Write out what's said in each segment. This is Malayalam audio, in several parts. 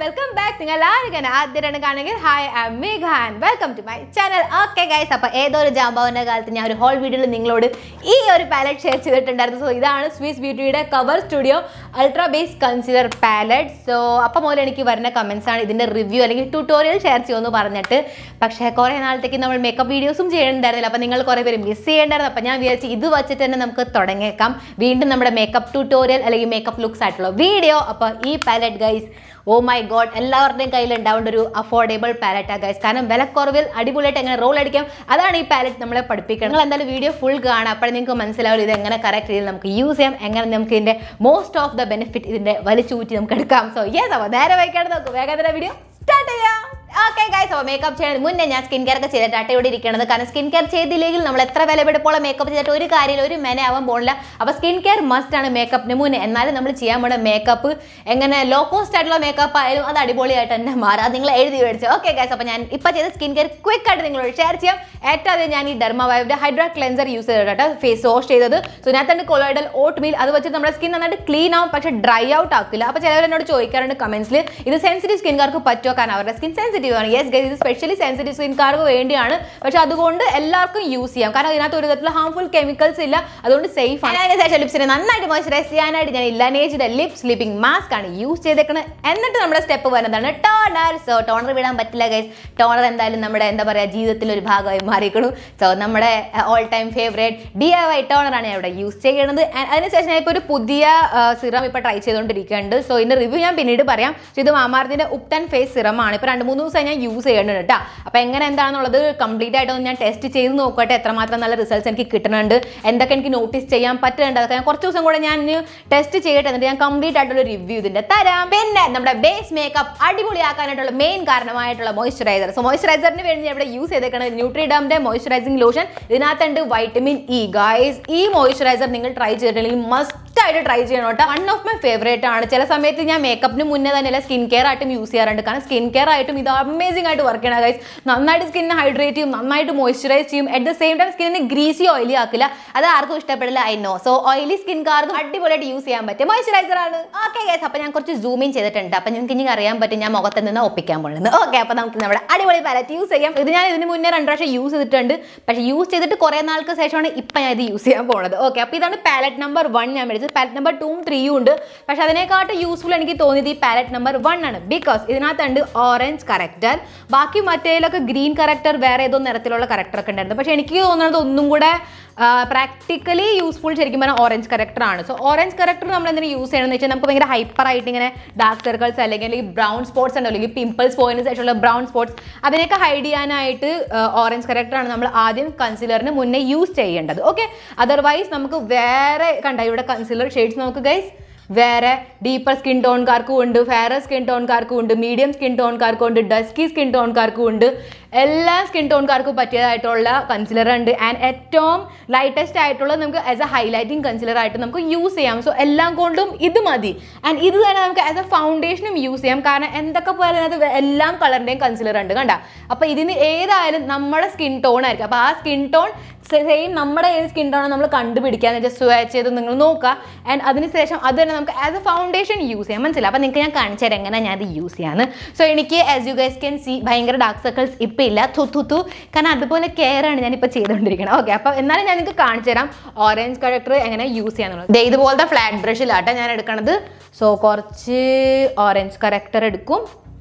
വെൽക്കം ബാക്ക് നിങ്ങൾ ആരും ആദ്യമായിട്ടാണ് കാണുമെങ്കിൽ ഹായ് ഐ മേഘാൻ welcome to my channel okay guys അപ്പോൾ ഏതോ ഒരു ജാമ്പാവിൻ്റെ കാലത്ത് ഞാൻ ഒരു ഹോൾ വീഡിയോയിൽ നിങ്ങളോട് ഈ ഒരു പാലറ്റ് ഷെയർ ചെയ്തിട്ടുണ്ടായിരുന്നു സോ ഇതാണ് സ്വീസ് ബ്യൂട്ടിയുടെ cover studio ultra base concealer palette so അപ്പം മുതൽ എനിക്ക് വരുന്ന കമൻസ് ആണ് ഇതിൻ്റെ റിവ്യൂ അല്ലെങ്കിൽ ട്യൂട്ടോറിയൽ ഷെയർ ചെയ്യുമെന്ന് പറഞ്ഞിട്ട് പക്ഷേ കുറേ നാളത്തേക്ക് നമ്മൾ മേക്കപ്പ് വീഡിയോസും ചെയ്യണ്ടായിരുന്നില്ല അപ്പോൾ നിങ്ങൾ കുറേ പേര് മിസ് ചെയ്യേണ്ടായിരുന്നു അപ്പോൾ ഞാൻ വിചാരിച്ചു ഇത് വെച്ചിട്ട് തന്നെ നമുക്ക് തുടങ്ങിയേക്കാം വീണ്ടും നമ്മുടെ മേക്കപ്പ് ട്യൂട്ടോറിയൽ അല്ലെങ്കിൽ മേക്കപ്പ് ലുക്സ് ആയിട്ടുള്ള വീഡിയോ അപ്പോൾ ഈ palette guys oh my God എല്ലാവരുടെയും കയ്യിൽ ഉണ്ടാവേണ്ട ഒരു അഫോർഡബിൾ പാലറ്റാണ് ഗൈസ് കാരണം വിലക്കുറവിൽ അടിപൊളിയായിട്ട് എങ്ങനെ റോൾ അടിക്കാം അതാണ് ഈ പാലറ്റ് നമ്മളെ പഠിപ്പിക്കുന്നത് നിങ്ങൾ എന്തായാലും വീഡിയോ ഫുൾ കാണാം അപ്പോൾ നിങ്ങൾക്ക് മനസ്സിലാവും ഇത് എങ്ങനെ കറക്റ്റ് രീതിയിൽ നമുക്ക് യൂസ് ചെയ്യാം എങ്ങനെ നമുക്ക് ഇതിൻ്റെ മോസ്റ്റ് ഓഫ് ദ ബെനിഫിറ്റ് ഇതിൻ്റെ വലിച്ചൂറ്റി നമുക്ക് എടുക്കാം സോ യെസ് അപ്പോൾ നേരെ വയ്ക്കാണ്ട് നോക്കും വേഗം തന്നെ വീഡിയോ സ്റ്റാർട്ട് ചെയ്യാം ഓക്കെ ഗൈസ് അപ്പോൾ മേക്കപ്പ് ചെയ്യുന്നതിന് മുന്നേ ഞാൻ സ്കിൻ കെയർ ഒക്കെ ചെയ്തിട്ടാണ് ഇവിടെ ഇരിക്കുന്നത് കാരണം സ്കിൻ കെയർ ചെയ്തില്ലെങ്കിൽ നമ്മൾ എത്ര വിലപിടിപ്പോളം മേക്കപ്പ് ചെയ്തിട്ട് ഒരു കാര്യമില്ല ഒരു മെന ആവാൻ പോകില്ല അപ്പോൾ സ്കിൻ കെയർ മസ്റ്റ് ആണ് മേക്കപ്പിന് മുന്നേ എന്നാലും നമ്മൾ ചെയ്യാൻ പോണ മേക്കപ്പ് എങ്ങനെ ലോ കോസ്റ്റ് ആയിട്ടുള്ള മേക്കപ്പ് ആയാലും അത് അടിപൊളിയായിട്ട് തന്നെ മാറും അത് നിങ്ങൾ എഴുതി മേടിച്ചു ഓക്കെ ഗൈസ് അപ്പോൾ ഞാൻ ഇപ്പോൾ ചെയ്ത സ്കിൻ കെയർ ക്വിക്ക് ആയിട്ട് നിങ്ങളോട് ഷെയർ ചെയ്യാം ഏറ്റവും ആദ്യം ഞാൻ ഈ ഡെർമവൈവിൻ്റെ ഹൈഡ്രാ ക്ലെൻസർ യൂസ് ചെയ്തിട്ട് ഫേസ് വാഷ് ചെയ്തത് സോ ഇതിനകത്തുണ്ട് കൊളോയിഡൽ ഓട്ട് മീൽ അത് വെച്ചിട്ട് നമ്മുടെ സ്കിൻ നന്നായിട്ട് ക്ലീൻ ആവും പക്ഷേ ഡ്രൈ ഔട്ട് ആക്കില്ല അപ്പോൾ ചിലവർ എന്നോട് ചോദിക്കാറുണ്ട് കമൻസിൽ ഇത് സെൻസിറ്റീവ് സ്കിൻകാർക്ക് പറ്റുമോ കാരണം അവരുടെ സ്കിൻ സെൻസിറ്റീവ് ആണ് യെസ് ഗൈസ് ഇത് സ്പെഷ്യലി സെൻസിറ്റീവ് സ്കിൻകാർക്ക് വേണ്ടിയാണ് പക്ഷേ അതുകൊണ്ട് എല്ലാവർക്കും യൂസ് ചെയ്യാം കാരണം ഇതിനകത്ത് ഒരു തരത്തിലുള്ള ഹാർംഫുൾ കെമിക്കൽസ് ഇല്ല അതുകൊണ്ട് സേഫ് ആണ് അതിന് ശേഷം ലിപ്സിനെ നന്നായിട്ട് മോയ്സ്ചറൈസ് ചെയ്യാനായിട്ട് ഞാൻ ഇല്ലാനേജിന്റെ ലിപ് സ്ലീപ്പിംഗ് മാസ്ക് ആണ് യൂസ് ചെയ്തേക്കുന്നത് എന്നിട്ട് നമ്മുടെ സ്റ്റെപ്പ് വരുന്നതാണ് ടോണർ സോ ടോണർ വിടാൻ പറ്റില്ല ഗൈസ് ടോണർ എന്തായാലും നമ്മുടെ എന്താ പറയുക ജീവിതത്തിൽ ഒരു ഭാഗമായി മാറിക്കണു സോ നമ്മുടെ all time favourite D I Y ടോണറാണ് ഞാൻ ഇവിടെ യൂസ് ചെയ്യുന്നത് And അതിനുശേഷം ഞാൻ ഇപ്പോൾ ഒരു പുതിയ സിറം ഇപ്പോൾ ട്രൈ ചെയ്തുകൊണ്ടിരിക്കുന്നുണ്ട് സോ ഇതിൻ്റെ റിവ്യൂ ഞാൻ പിന്നീട് പറയാം So ഇത് മാമാർത്തിൻ്റെ ഉപ്തൻ ഫേസ് സിറം ആണ് ഇപ്പോൾ രണ്ട് മൂന്ന് ദിവസമായി ഞാൻ യൂസ് ചെയ്യുന്നുണ്ട് കേട്ടോ അപ്പോൾ എങ്ങനെ എന്താണെന്നുള്ളത് കംപ്ലീറ്റ് ആയിട്ടൊന്ന് ഞാൻ ടെസ്റ്റ് ചെയ്ത് നോക്കട്ടെ എത്രമാത്രം നല്ല റിസൾട്ട്സ് എനിക്ക് കിട്ടുന്നുണ്ട് എന്തൊക്കെ എനിക്ക് നോട്ടീസ് ചെയ്യാൻ പറ്റുന്നുണ്ട് അതൊക്കെ ഞാൻ കുറച്ച് ദിവസം കൂടെ ഞാൻ ടെസ്റ്റ് ചെയ്യട്ടെ എന്നിട്ട് ഞാൻ കംപ്ലീറ്റ് ആയിട്ടുള്ള റിവ്യൂ ഇതിൻ്റെ തരാം പിന്നെ നമ്മുടെ ബേസ് മേക്കപ്പ് അടിപൊളിയാക്കാനായിട്ടുള്ള മെയിൻ കാരണമായിട്ടുള്ള മോയ്സ്ചറൈസർ സോ മോയ്സ്ചറൈസറിന് വേണ്ടി ഞാൻ ഇവിടെ യൂസ് ചെയ്തേക്കുന്നത് ന്യൂട്രിഡാമിൻ്റെ മോയ്സ്ചറൈസിംഗ് ലോഷൻ ഇതിനകത്തുണ്ട് വൈറ്റമിൻ ഇ ഗൈസ് ഈ മോയ്സ്ചറൈസർ നിങ്ങൾ ട്രൈ ചെയ്തിട്ടുണ്ടെങ്കിൽ മസ്റ്റ് ആയിട്ട് ട്രൈ ചെയ്യണം കേട്ടോ വൺ ഓഫ് മൈ ഫേവറേറ്റ് ആണ് ചില സമയത്ത് ഞാൻ മേക്കപ്പിന് മുന്നേ തന്നെ സ്കിൻ കെയർ ആയിട്ടും യൂസ് ചെയ്യാറുണ്ട് കാരണം സ്കിൻ കെയർ ആയിട്ടും ഇത് അമേസിംഗ് ആയിട്ട് വർക്ക് ചെയ്യണം ഗൈസ് നന്നായിട്ട് സ്കിന്നിനെ ഹൈഡ്രേറ്റ് ചെയ്യും നന്നായിട്ട് മോയ്സ്ചറൈസ് ചെയ്യും അറ്റ് ദ സെയിം ടൈം സ്കിന്നിനെ ഗ്രീസി ഓയിലി ആക്കില്ല അത് ആർക്കും ഇഷ്ടപ്പെടില്ല ഐ നോ സോ ഓയിലി സ്കിൻകാർക്കും അടിപൊളിയായിട്ട് യൂസ് ചെയ്യാൻ പറ്റും മോയ്സ്ചറൈസർ ആണ് ഓക്കെ ഗൈസ് അപ്പോൾ ഞാൻ കുറച്ച് സൂം ഇൻ ചെയ്തിട്ടുണ്ട് അപ്പോൾ നിങ്ങൾക്ക് ഇനി അറിയാൻ പറ്റും ഞാൻ മുഖത്ത് നിന്ന് ഒപ്പിക്കാൻ പോകുന്നത് ഓക്കെ അപ്പോൾ നമുക്ക് നമ്മുടെ അടിപൊളി പാലറ്റ് യൂസ് ചെയ്യാം ഇത് ഞാൻ ഇതിന് മുന്നേ രണ്ട് പ്രാവശ്യം യൂസ് ചെയ്തിട്ടുണ്ട് പക്ഷേ യൂസ് ചെയ്തിട്ട് കുറേ നാൾക്ക് ശേഷമാണ് ഇപ്പം ഞാൻ ഇത് യൂസ് ചെയ്യാൻ പോകുന്നത് ഓക്കെ അപ്പോൾ ഇതാണ് പാലറ്റ് നമ്പർ വൺ ഞാൻ മേടിച്ചത് പാലറ്റ് നമ്പർ ടൂവും ത്രീയും ഉണ്ട് പക്ഷേ അതിനെക്കാട്ടും യൂസ്ഫുൾ എനിക്ക് തോന്നിയത് ഈ പാലറ്റ് നമ്പർ വൺ ആണ് ബിക്കോസ് ഇതിനകത്തുണ്ട് ഓറഞ്ച് കറക്റ്റർ ബാക്കി മറ്റേലൊക്കെ ഗ്രീൻ കറക്റ്റർ വേറെ ഏതോ നിറത്തിലുള്ള കറക്റ്റർ ഒക്കെ ഉണ്ടായിരുന്നു പക്ഷേ എനിക്ക് തോന്നുന്നത് ഒന്നും കൂടെ പ്രാക്ടിക്കലി യൂസ്ഫുൾ ശരിക്കും പറഞ്ഞാൽ ഓറഞ്ച് കറക്റ്റർ ആണ് സോ ഓറഞ്ച് കറക്റ്റർ നമ്മൾ എന്തിനാ യൂസ് ചെയ്യണമെന്ന് വെച്ചാൽ നമുക്ക് ഭയങ്കര ഹൈപ്പർ ആയിട്ട് ഇങ്ങനെ ഡാർക്ക് സർക്കിൾസ് അല്ലെങ്കിൽ അല്ലെങ്കിൽ ബ്രൗൺ സ്പോട്ട്സ് ഉണ്ടോ അല്ലെങ്കിൽ പിമ്പിൾസ് പോയതിന് ശേഷമുള്ള ബ്രൗൺ സ്പോട്ട്സ് അതിനൊക്കെ ഹൈഡ് ചെയ്യാനായിട്ട് ഓറഞ്ച് കറക്റ്റർ ആണ് നമ്മൾ ആദ്യം കൺസിലറിന് മുന്നേ യൂസ് ചെയ്യേണ്ടത് ഓക്കെ അതർവൈസ് നമുക്ക് വേറെ കണ്ട ഇവിടെ കൺസിലർ ഷെയ്ഡ്സ് നമുക്ക് ഗൈസ് വേറെ ഡീപ്പർ സ്കിൻ ടോൺകാർക്കും ഉണ്ട് ഫെയറർ സ്കിൻ ടോൺകാർക്കും ഉണ്ട് മീഡിയം സ്കിൻ ടോൺകാർക്കും ഉണ്ട് ഡസ്കി സ്കിൻ ടോൺകാർക്കും ഉണ്ട് എല്ലാ സ്കിൻ ടോൺകാർക്കും പറ്റിയതായിട്ടുള്ള കൺസിലർ ഉണ്ട് ആൻഡ് ഏറ്റവും ലൈറ്റസ്റ്റ് ആയിട്ടുള്ളത് നമുക്ക് ആസ് എ ഹൈലൈറ്റിംഗ് കൺസിലർ ആയിട്ട് നമുക്ക് യൂസ് ചെയ്യാം സോ എല്ലാം കൊണ്ടും ഇത് മതി ആൻഡ് ഇത് തന്നെ നമുക്ക് ആസ് എ ഫൗണ്ടേഷനും യൂസ് ചെയ്യാം കാരണം എന്തൊക്കെ പറയുന്നത് എല്ലാം കളറിൻ്റെയും കൺസിലർ ഉണ്ട് കണ്ട അപ്പോൾ ഇതിന് ഏതായാലും നമ്മുടെ സ്കിൻ ടോൺ ആയിരിക്കും അപ്പോൾ ആ സ്കിൻ ടോൺ സെയിം നമ്മുടെ ഏത് സ്കിൻ ടോണാണ് നമ്മൾ കണ്ടുപിടിക്കാന്ന് വെച്ചാൽ സ്വാച്ച് ചെയ്ത് നിങ്ങൾ നോക്കുക ആൻഡ് അതിനുശേഷം അത് തന്നെ നമുക്ക് ആസ് എ ഫൗണ്ടേഷൻ യൂസ് ചെയ്യാം മനസ്സിലായി അപ്പോൾ നിങ്ങൾക്ക് ഞാൻ കാണിച്ചു തരാം എങ്ങനെ ഞാൻ അത് യൂസ് ചെയ്യാന്ന് സോ എനിക്ക് as you guys can see ഭയങ്കര ഡാർക്ക് സർക്കിൾസ് ഇപ്പം ഇല്ല തു തു തു കാരണം അതുപോലെ കെയർ ആണ് ഞാനിപ്പോൾ ചെയ്തുകൊണ്ടിരിക്കുന്നത് ഓക്കെ അപ്പോൾ എന്നാലും ഞാൻ നിങ്ങൾക്ക് കാണിച്ചു തരാം ഓറഞ്ച് കളക്ടർ എങ്ങനെ യൂസ് ചെയ്യാന്നുള്ളത് ദേ ഇതുപോലത്തെ ഫ്ലാറ്റ് ബ്രഷിലാട്ടോ ഞാൻ എടുക്കണത് സോ കുറച്ച് ഓറഞ്ച് കറക്റ്റർ എടുക്കും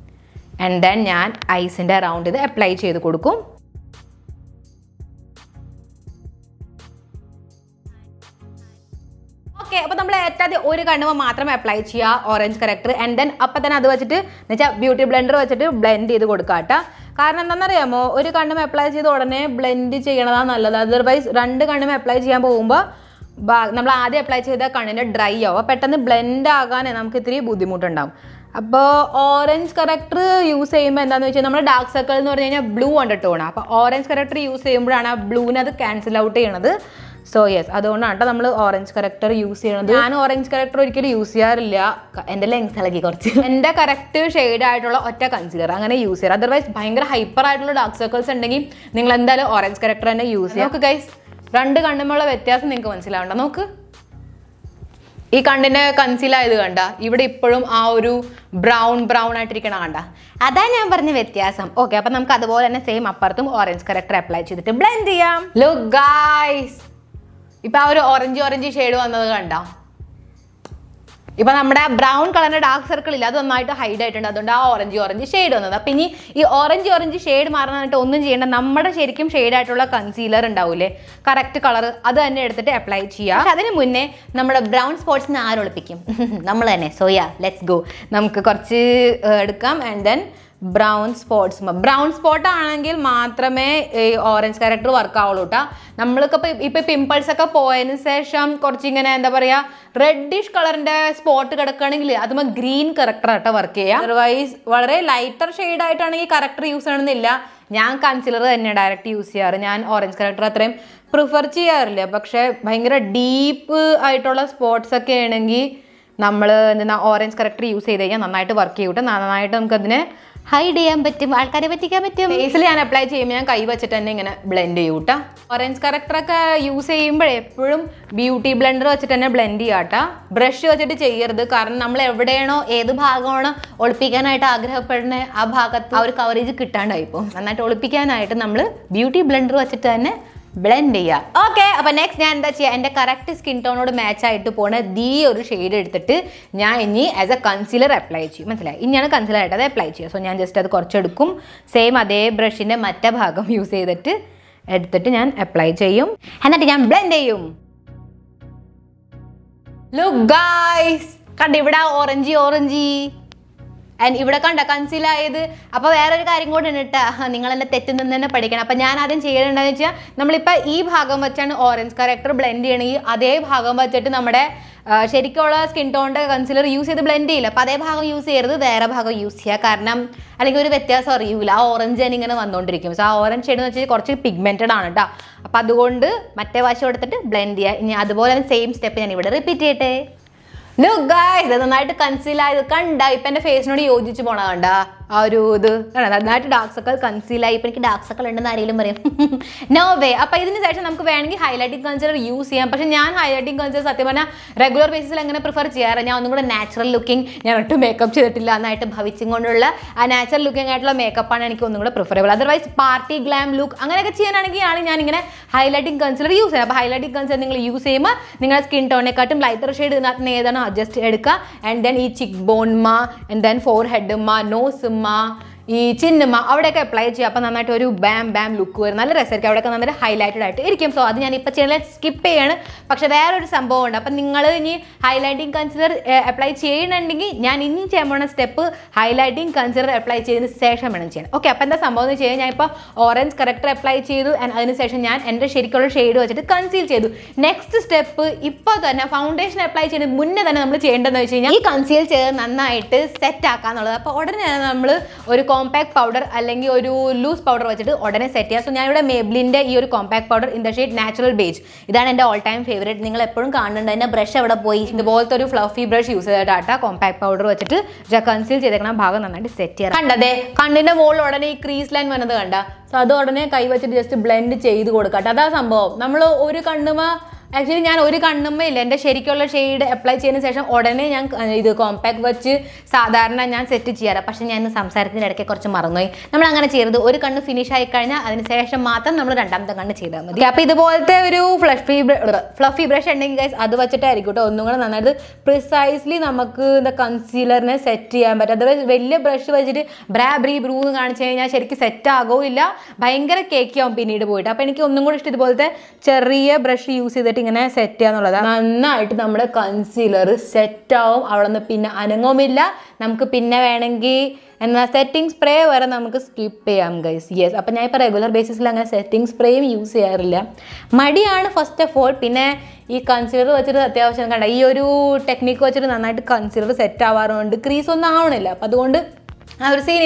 ആൻഡ് ദെൻ ഞാൻ ഐസിൻ്റെ റൗണ്ട് ഇത് അപ്ലൈ ചെയ്ത് കൊടുക്കും ഓക്കെ അപ്പോൾ നമ്മൾ ഏറ്റവും ഒരു കണ്ണുമ മാത്രമേ അപ്ലൈ ചെയ്യുക ഓറഞ്ച് കറക്ടർ ആൻഡ് ദെൻ അപ്പം തന്നെ അത് വെച്ചിട്ട് എന്ന് വെച്ചാൽ ബ്യൂട്ടി ബ്ലെൻഡർ വെച്ചിട്ട് ബ്ലെൻഡ് ചെയ്ത് കൊടുക്കുക കേട്ടോ കാരണം എന്താണെന്നറിയാമോ ഒരു കണ്ണും അപ്ലൈ ചെയ്ത ഉടനെ ബ്ലെൻഡ് ചെയ്യണതാണ് നല്ലത് അതർവൈസ് രണ്ട് കണ്ണും അപ്ലൈ ചെയ്യാൻ പോകുമ്പോൾ നമ്മൾ ആദ്യം അപ്ലൈ ചെയ്ത കണ്ണിന് ഡ്രൈ ആവും അപ്പോൾ പെട്ടെന്ന് ബ്ലെൻഡ് ആകാൻ നമുക്ക് ഇത്തിരി ബുദ്ധിമുട്ടുണ്ടാവും അപ്പോൾ ഓറഞ്ച് കറക്ടർ യൂസ് ചെയ്യുമ്പോൾ എന്താണെന്ന് വെച്ചാൽ നമ്മുടെ ഡാർക്ക് സർക്കിൾ എന്ന് പറഞ്ഞു കഴിഞ്ഞാൽ ബ്ലൂ ഉണ്ട് ടോണ് അപ്പോൾ ഓറഞ്ച് കറക്ടർ യൂസ് ചെയ്യുമ്പോഴാണ് ആ ബ്ലൂവിനെ അത് ക്യാൻസൽ ഔട്ട് ചെയ്യണത് സോ യെസ് അതുകൊണ്ടാണ് കേട്ടോ നമ്മൾ ഓറഞ്ച് കറക്ടർ യൂസ് ചെയ്യണത് ഞാൻ ഓറഞ്ച് കറക്ടർ ഒരിക്കലും യൂസ് ചെയ്യാറില്ല ക- എൻ്റെ ലെങ്സ് ഇളകി കുറച്ച് എൻ്റെ കറക്റ്റ് ഷെയ്ഡ് ആയിട്ടുള്ള ഒറ്റ കൺസിലർ അങ്ങനെ യൂസ് ചെയ്യാറ് അതർവൈസ് ഭയങ്കര ഹൈപ്പർ ആയിട്ടുള്ള ഡാർക്ക് സർക്കിൾസ് ഉണ്ടെങ്കിൽ നിങ്ങൾ എന്തായാലും ഓറഞ്ച് കറക്ടർ തന്നെ യൂസ് ചെയ്യാം നോക്ക് ഗൈസ് രണ്ട് കണ്ണുമുള്ള വ്യത്യാസം നിങ്ങൾക്ക് മനസ്സിലാവണ്ട നോക്ക് ഈ കണ്ണിന് കൺസീലായത് കണ്ട ഇവിടെ ഇപ്പോഴും ആ ഒരു ബ്രൗൺ ബ്രൗൺ ആയിട്ടിരിക്കണ കണ്ട അതാ ഞാൻ പറഞ്ഞ വ്യത്യാസം ഓക്കെ അപ്പൊ നമുക്ക് അതുപോലെ തന്നെ സെയിം അപ്പുറത്തും ഓറഞ്ച് കറക്റ്റർ അപ്ലൈ ചെയ്തിട്ട് ബ്ലെൻഡ് ചെയ്യാം ലുക്ക് ഗായ്സ് ഇപ്പൊ ആ ഒരു ഓറഞ്ച് ഓറഞ്ച് ഷെയ്ഡ് വന്നത് കണ്ട ഇപ്പൊ നമ്മുടെ ബ്രൗൺ കളറിന്റെ ഡാർക്ക് സർക്കിൾ ഇല്ല അത് നന്നായിട്ട് ഹൈഡ് ആയിട്ടുണ്ട് അതുകൊണ്ട് ആ ഓറഞ്ച് ഓറഞ്ച് ഷെയ്ഡ് വന്നത് അപ്പൊ ഇനി ഈ ഓറഞ്ച് ഓറഞ്ച് ഷെയ്ഡ് മാറാനായിട്ട് ഒന്നും ചെയ്യേണ്ട നമ്മുടെ ശരിക്കും ഷെയ്ഡ് ആയിട്ടുള്ള കൺസീലർ ഉണ്ടാവൂലേ കറക്റ്റ് കളർ അത് തന്നെ എടുത്തിട്ട് അപ്ലൈ ചെയ്യുക പക്ഷെ അതിന് മുന്നേ നമ്മുടെ ബ്രൗൺ സ്പോട്ട്സിനെ ആരൊളിപ്പിക്കും നമ്മൾ തന്നെ സോയ ലെറ്റ്സ് ഗോ നമുക്ക് കുറച്ച് ഏർ, എടുക്കാം and then brown spots brown spot ആണെങ്കിൽ മാത്രമേ ഈ ഓറഞ്ച് ക്യാരക്ടർ വർക്ക് ആവുള്ളൂ കേട്ടോ നമ്മൾക്ക് ഇപ്പൊ ഇപ്പൊ പിമ്പിൾസ് ഒക്കെ പോയതിന് ശേഷം കുറച്ച് ഇങ്ങനെ എന്താ പറയാ റെഡിഷ് കളറിന്റെ സ്പോട്ട് കിടക്കുകയാണെങ്കിൽ അതുമ്പോൾ ഗ്രീൻ കറക്ടർ ആട്ടോ വർക്ക് ചെയ്യുക അതർവൈസ് വളരെ ലൈറ്റർ ഷെയ്ഡ് ആയിട്ടാണെങ്കിൽ കറക്ടർ യൂസ് ചെയ്യണമെന്നില്ല ഞാൻ കൺസിലർ തന്നെ ഡയറക്റ്റ് യൂസ് ചെയ്യാറ് ഞാൻ ഓറഞ്ച് കറക്ടർ അത്രയും പ്രിഫർ ചെയ്യാറില്ല പക്ഷെ ഭയങ്കര ഡീപ്പ് ആയിട്ടുള്ള സ്പോട്ട്സ് ഒക്കെ ആണെങ്കിൽ നമ്മൾ എന്താ ഓറഞ്ച് കറക്ടർ യൂസ് ചെയ്ത് കഴിഞ്ഞാൽ നന്നായിട്ട് വർക്ക് ചെയ്യൂട്ടെ നന്നായിട്ട് നമുക്കതിനെ ഹൈഡ് ചെയ്യാൻ പറ്റും ആൾക്കാരെ പറ്റിക്കാൻ പറ്റും ഫേസിൽ ഞാൻ അപ്ലൈ ചെയ്യുമ്പോൾ ഞാൻ കൈ വെച്ചിട്ട് തന്നെ ഇങ്ങനെ ബ്ലെൻഡ് ചെയ്യൂട്ടാ ഓറഞ്ച് കറക്ടറൊക്കെ യൂസ് ചെയ്യുമ്പോൾ എപ്പോഴും ബ്യൂട്ടി ബ്ലെൻഡർ വെച്ചിട്ട് തന്നെ ബ്ലെൻഡ് ചെയ്യാട്ടാ ബ്രഷ് വെച്ചിട്ട് ചെയ്യരുത് കാരണം നമ്മൾ എവിടെയാണോ ഏത് ഭാഗമാണോ ഒളിപ്പിക്കാനായിട്ട് ആഗ്രഹപ്പെടുന്ന ആ ഭാഗത്ത് ആ ഒരു കവറേജ് കിട്ടാണ്ടായി പോകും നന്നായിട്ട് ഒളിപ്പിക്കാനായിട്ട് നമ്മൾ ബ്യൂട്ടി ബ്ലെൻഡർ വെച്ചിട്ട് തന്നെ ബ്ലെൻഡ് ചെയ്യുക ഓക്കെ അപ്പൊ നെക്സ്റ്റ് ഞാൻ എന്താ ചെയ്യുക എൻ്റെ കറക്റ്റ് സ്കിൻ ടോണോട് മാച്ച് ആയിട്ട് പോണ ദീ ഒരു ഷെയ്ഡ് എടുത്തിട്ട് ഞാൻ ഇനി ആസ് എ കൺസീലർ അപ്ലൈ ചെയ്യും മനസ്സിലായി ഇനിയാണ് കൺസീലർ ആയിട്ട് അത് അപ്ലൈ ചെയ്യുക സോ ഞാൻ ജസ്റ്റ് അത് കുറച്ചെടുക്കും സെയിം അതേ ബ്രഷിൻ്റെ മറ്റേ ഭാഗം യൂസ് ചെയ്തിട്ട് എടുത്തിട്ട് ഞാൻ അപ്ലൈ ചെയ്യും എന്നിട്ട് ഞാൻ ബ്ലെൻഡ് ചെയ്യും ലുക്ക് ഗായ്സ് കണ്ട ഇവിടെ ഓറഞ്ചി ഓറഞ്ചി ആൻഡ് ഇവിടെ കണ്ട കൺസീൽ ആയത് അപ്പോൾ വേറൊരു കാര്യം കൂടെ ഉണ്ട് കേട്ടോ നിങ്ങൾ എന്നെ തെറ്റിൽ നിന്ന് തന്നെ പഠിക്കണം അപ്പോൾ ഞാൻ ആദ്യം ചെയ്യേണ്ടതെന്ന് വെച്ചാൽ നമ്മളിപ്പോൾ ഈ ഭാഗം വെച്ചാണ് ഓറഞ്ച് കറക്ടർ ബ്ലെൻഡ് ചെയ്യണമെങ്കിൽ അതേ ഭാഗം വെച്ചിട്ട് നമ്മുടെ ആ, ശരിക്കുള്ള സ്കിൻ ടോണിൻ്റെ കൺസീലർ യൂസ് ചെയ്ത് ബ്ലെൻഡ് ചെയ്യില്ല അപ്പോൾ അതേ ഭാഗം യൂസ് ചെയ്യരുത് വേറെ ഭാഗം യൂസ് ചെയ്യുക കാരണം അല്ലെങ്കിൽ ഒരു വ്യത്യാസം അറിയൂല ആ ഓറഞ്ച് തന്നെ ഇങ്ങനെ വന്നുകൊണ്ടിരിക്കും സോ ആ ഓറഞ്ച് ഷെയ്ഡ് എന്ന് വെച്ചാൽ കുറച്ച് പിഗ്മെൻറ്റഡ് ആണ് കേട്ടോ അപ്പോൾ അതുകൊണ്ട് മറ്റേ വശം എടുത്തിട്ട് ബ്ലെൻഡ് ചെയ്യുക ഇനി അതുപോലെ സെയിം സ്റ്റെപ്പ് ഞാൻ ഇവിടെ റിപ്പീറ്റ് ചെയ്യട്ടെ ലുക്ക് ഗായ്സ് ഇത് നന്നായിട്ട് കൺസീൽ ആയത് കണ്ട ഇപ്പൊ എന്റെ ഫേസിനോട് യോജിച്ച് പോണ കണ്ട ആ ഒരു ഇത് കണ്ടോ? നന്നായിട്ട് ഡാർക്ക് സർക്കിൾ കൺസീൽ ആയി ഇപ്പൊ എനിക്ക് ഡാർക്ക് സർക്കിൾ ഉണ്ടെന്ന് ആരെങ്കിലും പറയും നോ വേ അപ്പൊ ഇതിന് ശേഷം നമുക്ക് വേണമെങ്കിൽ ഹൈലൈറ്റിംഗ് കൺസിലർ യൂസ് ചെയ്യാം പക്ഷെ ഞാൻ ഹൈലൈറ്റിംഗ് കൺസിലർ സത്യം പറഞ്ഞാൽ റെഗുലർ ബേസിസിൽ അങ്ങനെ പ്രിഫർ ചെയ്യാറ് ഞാൻ ഒന്നും കൂടെ നാച്ചുറൽ ലുക്കിംഗ് ഞാൻ ഒട്ടും മേക്കപ്പ് ചെയ്തിട്ടില്ല നന്നായിട്ട് ഭവിച്ചും കൊണ്ടുള്ള ആ നാച്ചുറൽ ലുക്കിംഗ് ആയിട്ടുള്ള മേക്കപ്പാണ് എനിക്ക് ഒന്നും കൂടെ preferable otherwise party glam look അങ്ങനെയൊക്കെ ചെയ്യാനാണെങ്കിൽ ആണ് ഞാൻ ഇങ്ങനെ ഹൈലൈറ്റിംഗ് കൺസിലർ യൂസ് ചെയ്യുന്നത് അപ്പോൾ ഹൈലൈറ്റിംഗ് കൺസിലർ നിങ്ങൾ യൂസ് ചെയ്യുമ്പോൾ നിങ്ങളുടെ സ്കിൻ ടോണിനെക്കാട്ടും ലൈറ്റർ ഷെയ്ഡ് ഇതിനകത്ത് നിന്ന് ഏതാണ് അഡ്ജസ്റ്റ് എടുക്കുക ആൻഡ് ദെൻ ഈ ചിക്ക് ബോൺമ ആൻഡ് ദെൻ ഫോർ ഹെഡുമ്മ നോസുമ്മ ഈ ചിന്നുമ്മ അവിടെയൊക്കെ അപ്ലൈ ചെയ്യുക അപ്പോൾ നന്നായിട്ട് ഒരു ബാം ബാം ലുക്ക് വരും നല്ല രസമായിരിക്കും അവിടെയൊക്കെ നന്നായിട്ട് ഹൈലൈറ്റഡ് ആയിട്ട് ഇരിക്കും സോ അത് ഞാൻ ഇപ്പോൾ ചെയ്യുന്നത് സ്കിപ്പ് ചെയ്യാണ് പക്ഷേ വേറൊരു സംഭവം ഉണ്ട് അപ്പം നിങ്ങൾ ഇനി ഹൈലൈറ്റിംഗ് കൺസിലർ അപ്ലൈ ചെയ്യണമെങ്കിൽ ഞാൻ ഇനി ചെയ്യാൻ പോകുന്ന സ്റ്റെപ്പ് ഹൈലൈറ്റിംഗ് കൺസിലർ അപ്ലൈ ചെയ്തതിന് ശേഷം വേണം ചെയ്യാൻ ഓക്കെ അപ്പോൾ എന്താ സംഭവം എന്ന് വെച്ച് കഴിഞ്ഞാൽ ഞാൻ ഇപ്പോൾ ഓറഞ്ച് കറക്റ്റർ അപ്ലൈ ചെയ്തു ആൻഡ് അതിനുശേഷം ഞാൻ എൻ്റെ ശരിക്കുള്ള ഷെയ്ഡ് വെച്ചിട്ട് കൺസീൽ ചെയ്തു നെക്സ്റ്റ് സ്റ്റെപ്പ് ഇപ്പോൾ തന്നെ ഫൗണ്ടേഷൻ അപ്ലൈ ചെയ്യുന്നതിന് മുന്നേ തന്നെ നമ്മൾ ചെയ്യേണ്ടതെന്ന് വെച്ച് കഴിഞ്ഞാൽ ഈ കൺസീൽ ചെയ്ത് നന്നായിട്ട് സെറ്റ് ആക്കാന്നുള്ളത് അപ്പോൾ ഉടനെ നമ്മൾ ഒരു കോമ്പാക്ട് പൗഡർ അല്ലെങ്കിൽ ഒരു ലൂസ് പൗഡർ വെച്ചിട്ട് ഉടനെ സെറ്റ് ചെയ്യുക സോ ഞാനിവിടെ മേബ്ലിൻ്റെ ഈ ഒരു compact powder in the shade natural beige ഇതാണ് എൻ്റെ ഓൾ ടൈം ഫേവറേറ്റ് നിങ്ങൾ എപ്പോഴും കാണുന്നുണ്ട് എൻ്റെ ബ്രഷ് എവിടെ പോയി ഇതുപോലത്തെ ഒരു ഫ്ലഫി ബ്രഷ് യൂസ് ചെയ്തിട്ടാ കോമ്പാക്ട് പൗഡർ വെച്ചിട്ട് കൺസീൽ ചെയ്തേക്കണ ഭാഗം നന്നായിട്ട് സെറ്റ് ചെയ്യാം കണ്ടതേ കണ്ണിൻ്റെ മുകളിൽ ഉടനെ ഈ ക്രീസ് ലൈൻ വന്നത് കണ്ട സോ അത് ഉടനെ കൈ വെച്ചിട്ട് ജസ്റ്റ് ബ്ലെൻഡ് ചെയ്ത് കൊടുക്കട്ടെ അതാ സംഭവം നമ്മൾ ഒരു കണ്ണുമ ആക്ച്വലി ഞാൻ ഒരു കണ്ണുമ്മ ഇല്ല എൻ്റെ ശരിക്കുള്ള ഷെയ്ഡ് അപ്ലൈ ചെയ്തതിന് ശേഷം ഉടനെ ഞാൻ ക- ഇത് കോമ്പാക്ട് വെച്ച് സാധാരണ ഞാൻ സെറ്റ് ചെയ്യാറ് പക്ഷേ ഞാൻ ഇന്ന് സംസാരത്തിൻ്റെ ഇടയ്ക്ക് കുറച്ച് മറന്നുപോയി നമ്മൾ അങ്ങനെ ചെയ്യരുത് ഒരു കണ്ണ് ഫിനിഷ് ആയി കഴിഞ്ഞാൽ അതിന് ശേഷം മാത്രം നമ്മൾ രണ്ടാമത്തെ കണ്ണ് ചെയ്താൽ മതി അപ്പോൾ ഇതുപോലത്തെ ഒരു ഫ്ലഫി ഫ്ലഫി ബ്രഷ് ഉണ്ടെങ്കിൽ ഗൈസ് അത് വെച്ചിട്ടായിരിക്കും കേട്ടോ ഒന്നും കൂടെ നന്നായിട്ട് പ്രിസൈസ്ലി നമുക്ക് എന്താ കൺസീലറിനെ സെറ്റ് ചെയ്യാൻ പറ്റും അതേപോലെ വലിയ ബ്രഷ് വെച്ചിട്ട് ബ്രാ ബ്രീ ബ്രൂ എന്ന് കാണിച്ചു കഴിഞ്ഞാൽ ശരിക്കും സെറ്റ് ആകുമില്ല ഭയങ്കര കേക്കിയാവും പിന്നീട് പോയിട്ട് അപ്പോൾ എനിക്ക് ഒന്നും കൂടി ഇഷ്ടം ഇതുപോലത്തെ ചെറിയ ബ്രഷ് യൂസ് ചെയ്തിട്ട് ഇങ്ങനെ സെറ്റ് ചെയ്യാന്നുള്ളതാണ് നന്നായിട്ട് നമ്മുടെ കൺസീലർ സെറ്റ് ആവും അവിടെ നിന്ന് പിന്നെ അനങ്ങുമില്ല നമുക്ക് പിന്നെ വേണമെങ്കിൽ എന്നാ സെറ്റിംഗ് സ്പ്രേ വരെ നമുക്ക് സ്കിപ്പ് ചെയ്യാം ഗൈസ് യെസ് അപ്പം ഞാൻ ഇപ്പോൾ റെഗുലർ ബേസിസിൽ അങ്ങനെ സെറ്റിംഗ് സ്പ്രേയും യൂസ് ചെയ്യാറില്ല മടിയാണ് ഫസ്റ്റ് ഓഫ് ഓൾ പിന്നെ ഈ കൺസീലർ വെച്ചിട്ട് അത്യാവശ്യം കണ്ട ഈ ഒരു ടെക്നിക്ക് വെച്ചിട്ട് നന്നായിട്ട് കൺസീലർ സെറ്റ് ആവാറുണ്ട് ക്രീസ് ഒന്നും ആവണില്ല അപ്പം അതുകൊണ്ട് ആ ഒരു സീനില്ല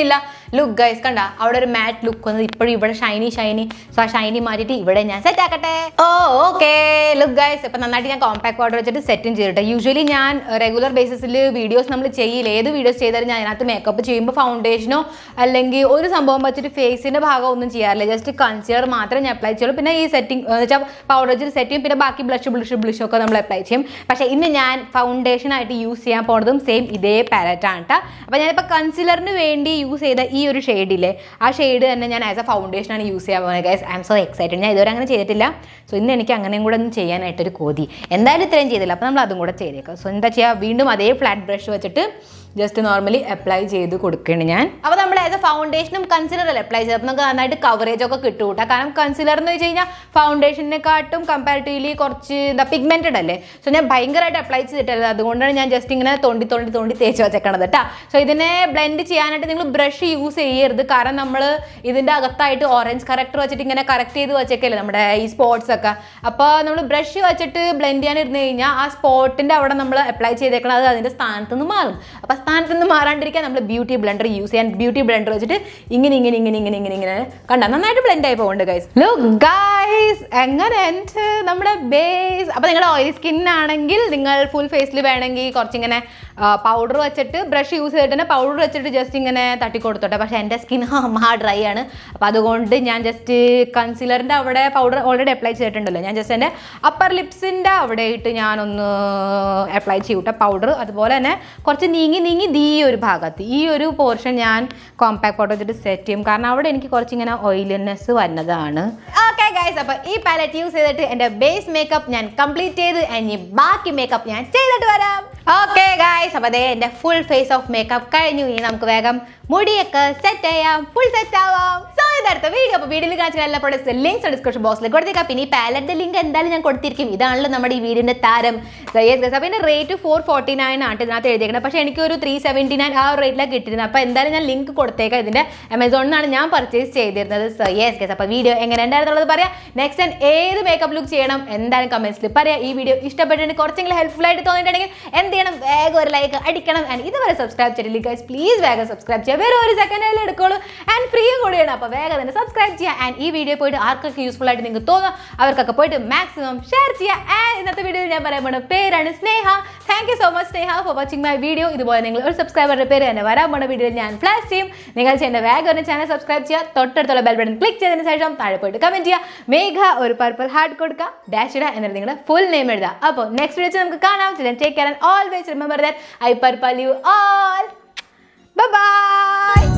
ലുക്ക് ഗൈസ് കണ്ട അവിടെ ഒരു മാറ്റ് ലുക്ക് വന്നത് ഇപ്പോഴും ഇവിടെ ഷൈനി ഷൈനി സോ ആ ഷൈനി മാറ്റിയിട്ട് ഇവിടെ ഞാൻ സെറ്റ് ആക്കട്ടെ ഓ ഓക്കെ ലുക്ക് ഗൈസ് ഇപ്പം നന്നായിട്ട് ഞാൻ കോമ്പാക്ട് പൗഡർ വെച്ചിട്ട് സെറ്റും ചെയ്തിട്ട് യൂഷ്വലി ഞാൻ റെഗുലർ ബേസിസിൽ വീഡിയോസ് നമ്മൾ ചെയ്യില്ല ഏത് വീഡിയോസ് ചെയ്താലും ഞാൻ അതിനകത്ത് മേക്കപ്പ് ചെയ്യുമ്പോൾ ഫൗണ്ടേഷനോ അല്ലെങ്കിൽ ഒരു സംഭവം വെച്ചിട്ട് ഫേസിൻ്റെ ഭാഗം ഒന്നും ചെയ്യാറില്ല ജസ്റ്റ് കൺസീലർ മാത്രമേ ഞാൻ അപ്ലൈ ചെയ്യുള്ളൂ പിന്നെ ഈ സെറ്റിംഗ് വെച്ചാൽ പൗഡർ വെച്ചിട്ട് സെറ്റ് ചെയ്യും പിന്നെ ബാക്കി ബ്ലഷ് ബ്ലഷ് ബ്ലഷ് ഒക്കെ നമ്മൾ അപ്ലൈ ചെയ്യും പക്ഷേ ഇന്ന് ഞാൻ ഫൗണ്ടേഷൻ ആയിട്ട് യൂസ് ചെയ്യാൻ പോകുന്നതും സെയിം ഇതേ പാലറ്റാണ് കേട്ടോ അപ്പോൾ ഞാനിപ്പോൾ കൺസീലറിന് വേണ്ടി യൂസ് ചെയ്ത ഈ ഒരു ഷെയ്ഡില്ലേ ആ ഷെയ്ഡ് തന്നെ ഞാൻ ആസ് എ ഫൗണ്ടേഷനാണ് യൂസ് ചെയ്യാൻ പോകുന്നത് guys I'm so excited ഞാൻ ഇതുവരെ അങ്ങനെ ചെയ്തിട്ടില്ല സോ ഇന്ന് എനിക്ക് അങ്ങനെയും കൂടെ ഒന്ന് ചെയ്യാനായിട്ടൊരു കോതി എന്തായാലും ഇത്രയും ചെയ്തില്ല അപ്പോൾ നമ്മൾ അതും കൂടെ ചെയ്തേക്കാം സോ എന്താ ചെയ്യുക വീണ്ടും അതേ ഫ്ലാറ്റ് ബ്രഷ് വെച്ചിട്ട് ജസ്റ്റ് നോർമലി അപ്ലൈ ചെയ്ത് കൊടുക്കുകയാണ് ഞാൻ അപ്പോൾ നമ്മൾ ആസ് എ ഫൗണ്ടേഷനും കൺസിലറല്ലേ അപ്ലൈ ചെയ്തത് അപ്പോൾ നമുക്ക് നന്നായിട്ട് കവറേജ് ഒക്കെ കിട്ടും കേട്ടോ കാരണം കൺസിലർ എന്ന് വെച്ച് കഴിഞ്ഞാൽ ഫൗണ്ടേഷനെക്കാട്ടും കമ്പാരിറ്റീവ്ലി കുറച്ച് എന്താ പിഗ്മെൻറ്റഡ് അല്ലേ സോ ഞാൻ ഭയങ്കരമായിട്ട് അപ്ലൈ ചെയ്തിട്ടല്ല അതുകൊണ്ടാണ് ഞാൻ ജസ്റ്റ് ഇങ്ങനെ തോണ്ടി തോണ്ടി തോണ്ടി തേച്ച് വെച്ചേക്കണത് കേട്ടോ സോ ഇതിനെ ബ്ലെൻഡ് ചെയ്യാനായിട്ട് നിങ്ങൾ ബ്രഷ് യൂസ് ചെയ്യരുത് കാരണം നമ്മൾ ഇതിൻ്റെ അകത്തായിട്ട് ഓറഞ്ച് കറക്റ്റർ വെച്ചിട്ട് ഇങ്ങനെ കറക്റ്റ് ചെയ്ത് വെച്ചേക്കല്ലേ നമ്മുടെ ഈ സ്പോട്ട്സ് ഒക്കെ അപ്പോൾ നമ്മൾ ബ്രഷ് വെച്ചിട്ട് ബ്ലെൻഡ് ചെയ്യാൻ ഇരുന്ന് കഴിഞ്ഞാൽ ആ സ്പോട്ടിൻ്റെ അവിടെ നമ്മൾ അപ്ലൈ ചെയ്തേക്കണം അത് അതിൻ്റെ സ്ഥാനത്ത് നിന്ന് മാറും അപ്പോൾ സ്ഥാനത്ത് നിന്ന് മാറാണ്ടിരിക്കാൻ നമ്മൾ ബ്യൂട്ടി ബ്ലെൻഡർ യൂസ് ചെയ്യാൻ ബ്യൂട്ടി ബ്ലെൻഡർ വെച്ചിട്ട് ഇങ്ങനെ ഇങ്ങനെ ഇങ്ങനെ ഇങ്ങനെ ഇങ്ങനെ ഇങ്ങനെ കണ്ട നന്നായിട്ട് ബ്ലെൻഡ് ആയി പോകുന്നുണ്ട് ഗൈസ് ലുക്ക് ഗൈസ് എങ്ങനെ ഉണ്ട് നമ്മുടെ ബേസ് അപ്പോൾ നിങ്ങളുടെ ഓയിലി സ്കിൻ ആണെങ്കിൽ നിങ്ങൾ ഫുൾ ഫേസിൽ വേണമെങ്കിൽ കുറച്ചിങ്ങനെ പൗഡർ വെച്ചിട്ട് ബ്രഷ് യൂസ് ചെയ്തിട്ട് തന്നെ പൗഡർ വെച്ചിട്ട് ജസ്റ്റ് ഇങ്ങനെ തട്ടി കൊടുത്തോട്ടെ പക്ഷേ എൻ്റെ സ്കിൻ മഹാ ഡ്രൈ ആണ് അപ്പോൾ അതുകൊണ്ട് ഞാൻ ജസ്റ്റ് കൺസീലറിൻ്റെ അവിടെ പൗഡർ ഓൾറെഡി അപ്ലൈ ചെയ്തിട്ടുണ്ടല്ലോ ഞാൻ ജസ്റ്റ് എൻ്റെ അപ്പർ ലിപ്സിൻ്റെ അവിടെ ഇട്ട് ഞാനൊന്ന് അപ്ലൈ ചെയ്യൂട്ടെ പൗഡർ അതുപോലെ തന്നെ കുറച്ച് നീങ്ങി നീങ്ങി ദീ ഒരു ഭാഗത്ത് ഈ ഒരു പോർഷൻ ഞാൻ കോമ്പാക്ട് പൗഡർ വെച്ചിട്ട് സെറ്റ് ചെയ്യും കാരണം അവിടെ എനിക്ക് കുറച്ചിങ്ങനെ ഓയിലിനെസ് വരുന്നതാണ് ഓക്കെ ഗൈസ് അപ്പോൾ ഈ പാലറ്റ് യൂസ് ചെയ്തിട്ട് എൻ്റെ ബേസ് മേക്കപ്പ് ഞാൻ കംപ്ലീറ്റ് ചെയ്ത് ഇനി ബാക്കി മേക്കപ്പ് ഞാൻ ചെയ്തിട്ട് വരാം ഓക്കെ ഗൈസ് അപ്പോൾ അതേ എൻ്റെ ഫുൾ ഫേസ് ഓഫ് മേക്കപ്പ് കഴിഞ്ഞു ഇനി നമുക്ക് വേഗം മുടിയൊക്കെ സെറ്റ് ചെയ്യാം ഫുൾ സെറ്റ് ആവാം സോ ഇതടുത്ത വീഡിയോ അപ്പോൾ വീഡിയോയിൽ കാണിച്ച എല്ലാ പ്രൊഡക്ട്സ് ലിങ്ക്സ് ഡിസ്ക്രിപ്ഷൻ ബോക്സിൽ കൊടുത്തേക്കാം പിന്നെ ഈ പാലറ്റിന്റെ ലിങ്ക് എന്തായാലും ഞാൻ കൊടുത്തിരിക്കും ഇതാണല്ലോ നമ്മുടെ ഈ വീടിന്റെ താരം യെസ് ഗസ് അപ്പോൾ ഇതിന്റെ റേറ്റ് ഫോർ ഫോർട്ടി നയൻ ആണ് ഇതിനകത്ത് എഴുതിയേക്കുന്നത് പക്ഷേ എനിക്ക് ഒരു ത്രീ സെവൻറ്റി നയൻ ആ ഒരു റേറ്റിലാണ് കിട്ടിയിരുന്നത് അപ്പോൾ എന്തായാലും ഞാൻ ലിങ്ക് കൊടുത്തേക്കാം ഇതിന്റെ ആമസോണിൽ നിന്നാണ് ഞാൻ പർച്ചേസ് ചെയ്തിരുന്നത് സോ യെസ് ഗസ് അപ്പോൾ വീഡിയോ എങ്ങനെ ഉണ്ടായിരുന്നുള്ളത് പറയാം നെക്സ്റ്റ് ടൈം ഏത് മേക്കപ്പ് ലുക്ക് ചെയ്യണം എന്തായാലും കമന്റ്സിൽ പറയാം ഈ വീഡിയോ ഇഷ്ടപ്പെട്ടിട്ടുണ്ടെങ്കിൽ കുറച്ചെങ്കിലും ഹെൽപ്ഫുൾ ആയിട്ട് തോന്നിയിട്ടുണ്ടെങ്കിൽ എന്ത് ചെയ്യണം വേഗം ഒരു ലൈക്ക് അടിക്കണം ആൻഡ് ഇതുവരെ സബ്സ്ക്രൈബ് ചെയ്തിട്ടില്ല ഗൈസ് പ്ലീസ് വേഗം സബ്സ്ക്രൈബ് ചെയ്യുക വേറെ ഒരു സെക്കൻഡിൽ എടുക്കുള്ളൂ ആൻഡ് ഫ്രീയും കൂടിയാണ് അപ്പോൾ വേഗം തന്നെ സബ്സ്ക്രൈബ് ചെയ്യുക ആൻഡ് ഈ വീഡിയോ പോയിട്ട് ആർക്കൊക്കെ യൂസ്ഫുൾ ആയിട്ട് നിങ്ങൾക്ക് തോന്നുക അവർക്കൊക്കെ പോയിട്ട് മാക്സിമം ഷെയർ ചെയ്യുക ആൻഡ് ഇന്നത്തെ വീഡിയോയിൽ ഞാൻ പറയാൻ പോണ പേരാണ് Sneha thank you so much Sneha for watching my video ഇതുപോലെ നിങ്ങൾ ഒരു സബ്സ്ക്രൈബറുടെ പേര് തന്നെ വരാൻ പോണ വീഡിയോയിൽ ഞാൻ ഫ്ലാഷ് ചെയ്യും നിങ്ങൾ ചെയ്യേണ്ട വേഗം ഒരു ചാനൽ സബ്സ്ക്രൈബ് ചെയ്യുക തൊട്ടടുത്തുള്ള ബെൽ ബട്ടൺ ക്ലിക്ക് ചെയ്തതിന് ശേഷം താഴെ പോയിട്ട് കമൻറ്റ് ചെയ്യുക മേഘ ഒരു പർപ്പിൾ ഹാർട്ട് കൊടുക്കുക ഡാഷ് ഇടുക എന്നിട്ട് നിങ്ങളുടെ ഫുൾ നെയിം എഴുതുക അപ്പോൾ നെക്സ്റ്റ് വീഡിയോ നമുക്ക് കാണാം take care and always remember that I purple you all by